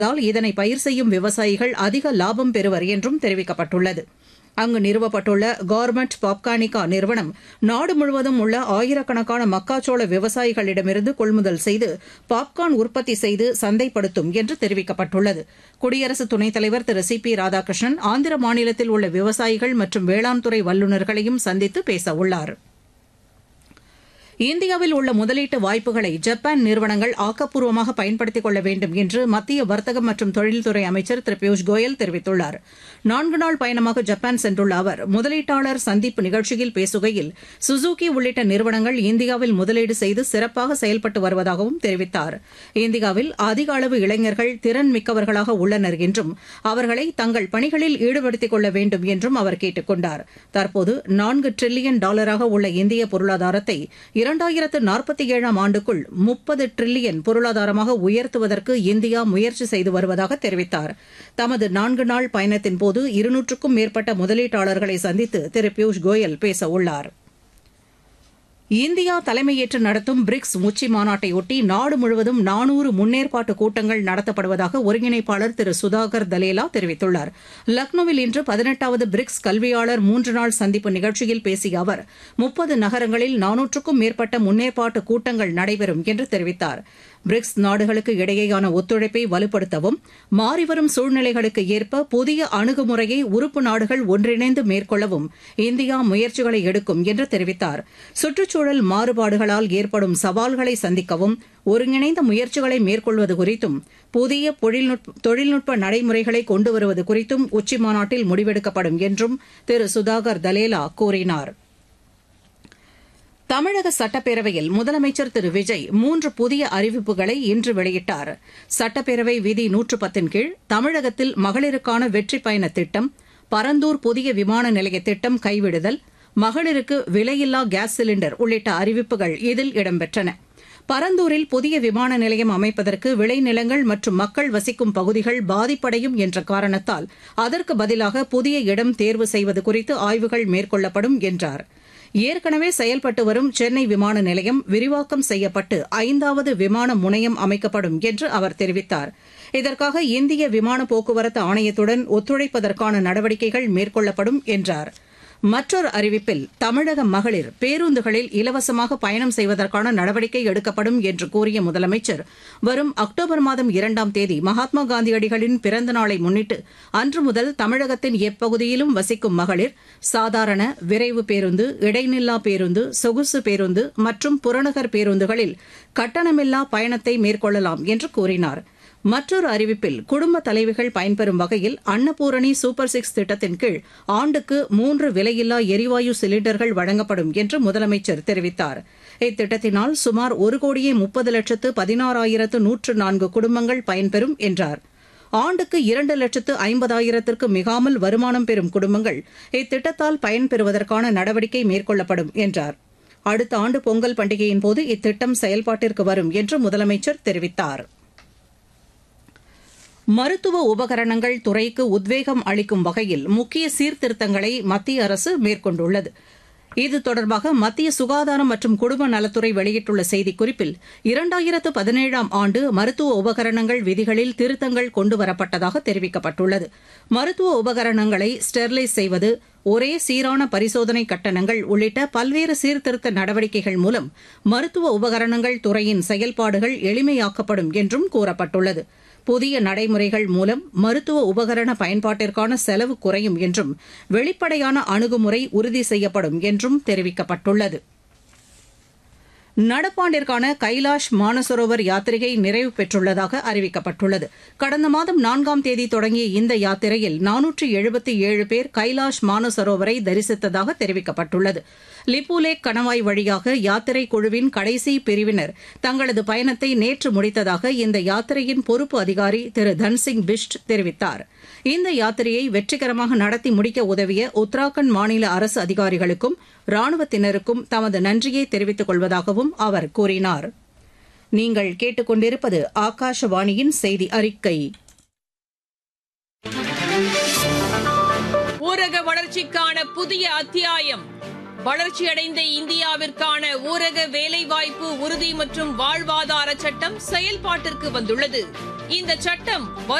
இருப்பதால் இதனை பயிர் செய்யும் விவசாயிகள் அதிக லாபம் பெறுவர் என்றும் தெரிவிக்கப்பட்டுள்ளது அங்கு நிறுவப்பட்டுள்ள கார்மெண்ட் பாப்கானிகா நிறுவனம் நாடு முழுவதும் உள்ள ஆயிரக்கணக்கான மக்காச்சோள விவசாயிகளிடமிருந்து கொள்முதல் செய்து பாப்கார்ன் உற்பத்தி செய்து சந்தைப்படுத்தும் என்று தெரிவிக்கப்பட்டுள்ளது குடியரசு துணைத் தலைவர் திரு சி பி ராதாகிருஷ்ணன் ஆந்திர மாநிலத்தில் உள்ள விவசாயிகள் மற்றும் வேளாண் துறை வல்லுநர்களையும் சந்தித்து பேசவுள்ளாா் இந்தியாவில் உள்ள முதலீட்டு வாய்ப்புகளை ஜப்பான் நிறுவனங்கள் ஆக்கப்பூர்வமாக பயன்படுத்திக் கொள்ள வேண்டும் என்று மத்திய வர்த்தகம் மற்றும் தொழில்துறை அமைச்சர் திரு பியூஷ் கோயல் தெரிவித்துள்ளார் நான்கு நாள் பயணமாக ஜப்பான் சென்றுள்ள அவர் முதலீட்டாளர் சந்திப்பு நிகழ்ச்சியில் பேசுகையில் சுசுகி உள்ளிட்ட நிறுவனங்கள் இந்தியாவில் முதலீடு செய்து சிறப்பாக செயல்பட்டு வருவதாகவும் தெரிவித்தார் இந்தியாவில் அதிக அளவு இளைஞர்கள் திறன் மிக்கவர்களாக உள்ளனர் என்றும் அவர்களை தங்கள் பணிகளில் ஈடுபடுத்திக் கொள்ள வேண்டும் என்றும் அவர் கேட்டுக் கொண்டார் தற்போது நான்கு டிரில்லியன் டாலராக உள்ள இந்திய பொருளாதாரத்தை இரண்டாயிரத்து நாற்பத்தி ஏழாம் ஆண்டுக்குள் முப்பது டிரில்லியன் பொருளாதாரமாக உயர்த்துவதற்கு இந்தியா முயற்சி செய்து வருவதாக தெரிவித்தார் தமது நான்கு நாள் பயணத்தின்போது இருநூற்றுக்கும் மேற்பட்ட முதலீட்டாளர்களை சந்தித்து திரு பியூஷ் கோயல் பேசவுள்ளாா் இந்தியா தலைமையேற்று நடத்தும் பிரிக்ஸ் உச்சி மாநாட்டையொட்டி நாடு முழுவதும் நானூறு முன்னேற்பாட்டு கூட்டங்கள் நடத்தப்படுவதாக ஒருங்கிணைப்பாளர் திரு சுதாகர் தலேலா தெரிவித்துள்ளார் லக்னோவில் இன்று பதினெட்டாவது பிரிக்ஸ் கல்வியாளர் மூன்று நாள் சந்திப்பு நிகழ்ச்சியில் பேசிய அவர் முப்பது நகரங்களில் நானூற்றுக்கும் மேற்பட்ட முன்னேற்பாட்டு கூட்டங்கள் நடைபெறும் என்று தெரிவித்தார் பிரிக்ஸ் நாடுகளுக்கு இடையேயான ஒத்துழைப்பை வலுப்படுத்தவும் மாறிவரும் சூழ்நிலைகளுக்கு ஏற்ப புதிய அணுகுமுறையை உறுப்பு நாடுகள் ஒன்றிணைந்து மேற்கொள்ளவும் இந்தியா முயற்சிகளை எடுக்கும் என்று தெரிவித்தார் சுற்றுச்சூழல் மாறுபாடுகளால் ஏற்படும் சவால்களை சந்திக்கவும் ஒருங்கிணைந்த முயற்சிகளை மேற்கொள்வது குறித்தும் புதிய தொழில்நுட்ப நடைமுறைகளை கொண்டு வருவது குறித்தும் உச்சிமாநாட்டில் முடிவெடுக்கப்படும் என்றும் திரு சுதாகர் தலேலா கூறினாா் தமிழக சட்டப்பேரவையில் முதலமைச்சர் திரு விஜய் மூன்று புதிய அறிவிப்புகளை இன்று வெளியிட்டார் சட்டப்பேரவை விதி நூற்று பத்தின் கீழ் தமிழகத்தில் மகளிருக்கான வெற்றி பயண திட்டம் பரந்தூர் புதிய விமான நிலைய திட்டம் கைவிடுதல் மகளிருக்கு விலையில்லா கேஸ் சிலிண்டர் உள்ளிட்ட அறிவிப்புகள் இதில் இடம்பெற்றன பரந்தூரில் புதிய விமான நிலையம் அமைப்பதற்கு விளைநிலங்கள் மற்றும் மக்கள் வசிக்கும் பகுதிகள் பாதிப்படையும் என்ற காரணத்தால் அதற்கு பதிலாக புதிய இடம் தேர்வு செய்வது குறித்து ஆய்வுகள் மேற்கொள்ளப்படும் என்றார் ஏற்கனவே செயல்பட்டு வரும் சென்னை விமான நிலையம் விரிவாக்கம் செய்யப்பட்டு ஐந்தாவது விமான முனையம் அமைக்கப்படும் என்று அவர் தெரிவித்தார் இதற்காக இந்திய விமான போக்குவரத்து ஆணையத்துடன் ஒத்துழைப்பதற்கான நடவடிக்கைகள் மேற்கொள்ளப்படும் என்றார் மற்றொரு அறிவிப்பில் தமிழக மகளிர் பேருந்துகளில் இலவசமாக பயணம் செய்வதற்கான நடவடிக்கை எடுக்கப்படும் என்று கூறிய முதலமைச்சர் வரும் அக்டோபர் மாதம் இரண்டாம் தேதி மகாத்மா காந்தியடிகளின் பிறந்த நாளை முன்னிட்டு அன்று முதல் தமிழகத்தின் எப்பகுதியிலும் வசிக்கும் மகளிர் சாதாரண விரைவு பேருந்து இடைநில்லா பேருந்து சொகுசு பேருந்து மற்றும் புறநகர் பேருந்துகளில் கட்டணமில்லா பயணத்தை மேற்கொள்ளலாம் என்று கூறினாா் மற்றொரு அறிவிப்பில் குடும்ப தலைவிகள் பயன்பெறும் வகையில் அன்னபூரணி சூப்பர் சிக்ஸ் திட்டத்தின் கீழ் ஆண்டுக்கு மூன்று விலையில்லா எரிவாயு சிலிண்டர்கள் வழங்கப்படும் என்று முதலமைச்சர் தெரிவித்தார் இத்திட்டத்தினால் சுமார் ஒரு கோடியே முப்பது லட்சத்து பதினாறாயிரத்து நூற்று நான்கு குடும்பங்கள் பயன்பெறும் என்றார் ஆண்டுக்கு இரண்டு லட்சத்து ஐம்பதாயிரத்திற்கு மிகாமல் வருமானம் பெறும் குடும்பங்கள் இத்திட்டத்தால் பயன்பெறுவதற்கான நடவடிக்கை மேற்கொள்ளப்படும் என்றார் அடுத்த ஆண்டு பொங்கல் பண்டிகையின் போது இத்திட்டம் செயல்பாட்டிற்கு வரும் என்று முதலமைச்சர் தெரிவித்தாா் மருத்துவ உபகரணங்கள் துறைக்கு உத்வேகம் அளிக்கும் வகையில் முக்கிய சீர்திருத்தங்களை மத்திய அரசு மேற்கொண்டுள்ளது இது தொடர்பாக மத்திய சுகாதாரம் மற்றும் குடும்ப நலத்துறை வெளியிட்டுள்ள செய்திக்குறிப்பில் இரண்டாயிரத்து பதினேழாம் ஆண்டு மருத்துவ உபகரணங்கள் விதிகளில் திருத்தங்கள் கொண்டுவரப்பட்டதாக தெரிவிக்கப்பட்டுள்ளது மருத்துவ உபகரணங்களை ஸ்டெர்லைஸ் செய்வது ஒரே சீரான பரிசோதனை கட்டணங்கள் உள்ளிட்ட பல்வேறு சீர்திருத்த நடவடிக்கைகள் மூலம் மருத்துவ உபகரணங்கள் துறையின் செயல்பாடுகள் எளிமையாக்கப்படும் என்றும் கூறப்பட்டுள்ளது புதிய நடைமுறைகள் மூலம் மருத்துவ உபகரண பயன்பாட்டிற்கான செலவு குறையும் என்றும் வெளிப்படையான அணுகுமுறை உறுதி செய்யப்படும் என்றும் தெரிவிக்கப்பட்டுள்ளது நடப்பாண்டிற்கான கைலாஷ் மானசரோவர் யாத்திரையை நிறைவு பெற்றுள்ளதாக அறிவிக்கப்பட்டுள்ளது கடந்த மாதம் நான்காம் தேதி தொடங்கிய இந்த யாத்திரையில் நானூற்று எழுபத்தி ஏழு பேர் கைலாஷ் மானசரோவரை தரிசித்ததாக தெரிவிக்கப்பட்டுள்ளது லிப்புலேக் கணவாய் வழியாக யாத்திரை குழுவின் கடைசி பிரிவினர் தங்களது பயணத்தை நேற்று முடித்ததாக இந்த யாத்திரையின் பொறுப்பு அதிகாரி திரு தன்சிங் பிஷ்ட் தெரிவித்தார் இந்த யாத்திரையை வெற்றிகரமாக நடத்தி முடிக்க உதவிய உத்தராகண்ட் மாநில அரசு அதிகாரிகளுக்கும் ராணுவத்தினருக்கும் தமது நன்றியை தெரிவித்துக் கொள்வதாகவும் அவர் கூறினார் நீங்கள் கேட்டுக்கொண்டிருப்பது ஆகாஷவாணியின் செய்தி அறிக்கை ஊரக வளர்ச்சிக்கான புதிய அத்தியாயம் வளர்ச்சியடைந்த இந்தியாவிற்கான ஊரக வேலைவாய்ப்பு உறுதி மற்றும் வாழ்வாதார சட்டம் செயல்பாட்டிற்கு வந்துள்ளது இந்த சட்டம்